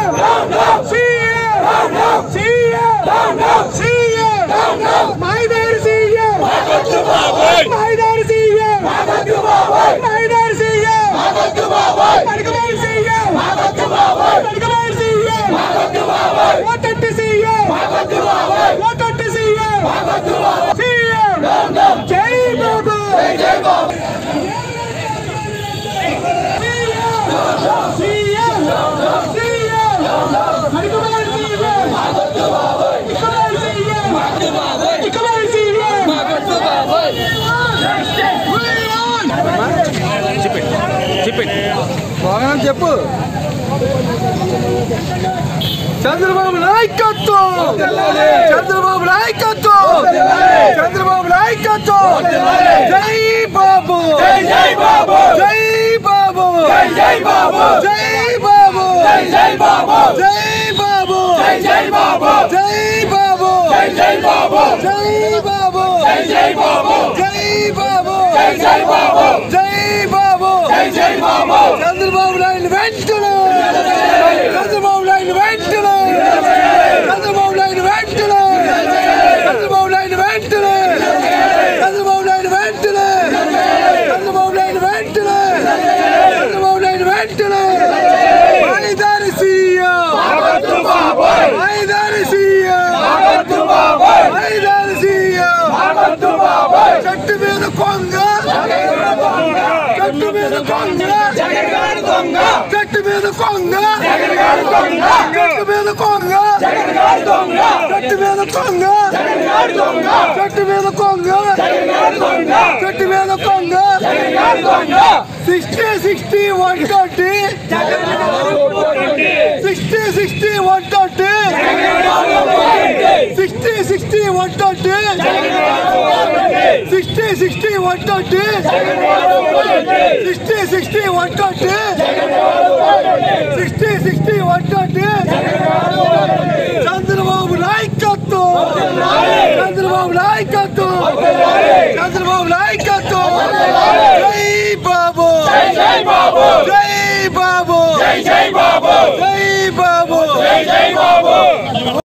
CM CM CM మైదారి CM మైదారి CM మైదారి సీఎం పడకమేరు సీఎం పడకమేరు సీఎం ఓటట్టి సీఎం ఓటట్టి సీఎం సీఎం జై బాబు సీఎం సీఎం పడకమేరు సీఎం ఇకమేరు సీఎం ఇకమేరు సీఎం బాగా చెప్పు చంద్రబాబు నాయకత్వం చంద్రబాబు నాయకత్వం చంద్రబాబు నాయకత్వం జై బాబు జై బాబు జై బాబు జై బాబు జై బాబు జై బాబు జై బాబు జై బాబు జై బాబు జై బాబు జై బాబు జై బాబు జై బాబు జై బాబు జై బాబు జై బాబు చంద్రబాబు నాయుడు వెంటనే చంద్రబాబు నాయుడు వెంటనే చంద్రబాబు నాయుడు వెంటనే చంద్రబాబు నాయుడు వెంటనే చంద్రబాబు నాయుడు వెంటనే చంద్రబాబు నాయుడు వెంటనే చంద్రబాబు నాయుడు వెంటనే మైదారి సీఎం మైదారి సీఎం మైదారి సీఎం చెట్టు మీద కొంగ చెట్టు మీద కొంగ చెట్టు మీద కొంగ చెట్టు మీద కొంగ చెట్టు మీద కొంగ చెట్టు మీద కొంగ చెట్టు మీద కొంగ sixty sixty one twenty sixty sixty one twenty sixty sixty one twenty sixty sixty one twenty sixty sixty one twenty sixty sixty one twenty Chandrababu నాయకత్వం చంద్రబాబు నాయకత్వం చంద్రబాబు నాయకత్వం జై బాబు జై బాబు జై బాబు జై బాబు జై బాబు